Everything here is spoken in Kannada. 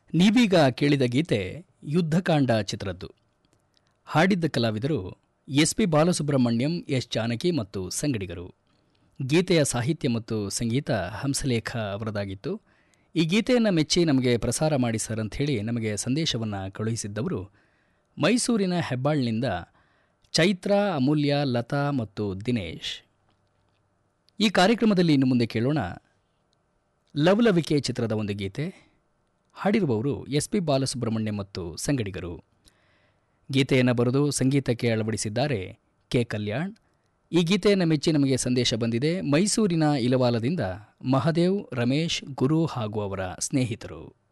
ನೀವೀಗ ಕೇಳಿದ ಗೀತೆ ಯುದ್ಧಕಾಂಡ ಚಿತ್ರದ್ದು ಹಾಡಿದ್ದ ಕಲಾವಿದರು S P Balasubrahmanyam S Janaki ಮತ್ತು ಸಂಗಡಿಗರು ಗೀತೆಯ ಸಾಹಿತ್ಯ ಮತ್ತು ಸಂಗೀತ ಹಂಸಲೇಖ ಅವರದಾಗಿತ್ತು ಈ ಗೀತೆಯನ್ನು ಮೆಚ್ಚಿ ನಮಗೆ ಪ್ರಸಾರ ಮಾಡಿ ಸರ್ ಅಂಥೇಳಿ ನಮಗೆ ಸಂದೇಶವನ್ನು ಕಳುಹಿಸಿದ್ದವರು ಮೈಸೂರಿನ ಹೆಬ್ಬಾಳ್ನಿಂದ ಚೈತ್ರ ಅಮೂಲ್ಯ ಲತಾ ಮತ್ತು ದಿನೇಶ್ ಈ ಕಾರ್ಯಕ್ರಮದಲ್ಲಿ ಇನ್ನು ಮುಂದೆ ಕೇಳೋಣ ಲವಲವಿಕೆ ಚಿತ್ರದ ಒಂದು ಗೀತೆ ಹಾಡಿರುವವರು ಎಸ್ ಪಿ ಬಾಲಸುಬ್ರಹ್ಮಣ್ಯ ಮತ್ತು ಸಂಗಡಿಗರು ಗೀತೆಯನ್ನು ಬರೆದು ಸಂಗೀತಕ್ಕೆ ಅಳವಡಿಸಿದ್ದಾರೆ ಕೆ ಕಲ್ಯಾಣ್ ಈ ಗೀತೆಯನ್ನು ಮೆಚ್ಚಿ ನಮಗೆ ಸಂದೇಶ ಬಂದಿದೆ ಮೈಸೂರಿನ ಇಲವಾಲದಿಂದ ಮಹದೇವ್ ರಮೇಶ್ ಗುರು ಹಾಗೂ ಅವರ ಸ್ನೇಹಿತರು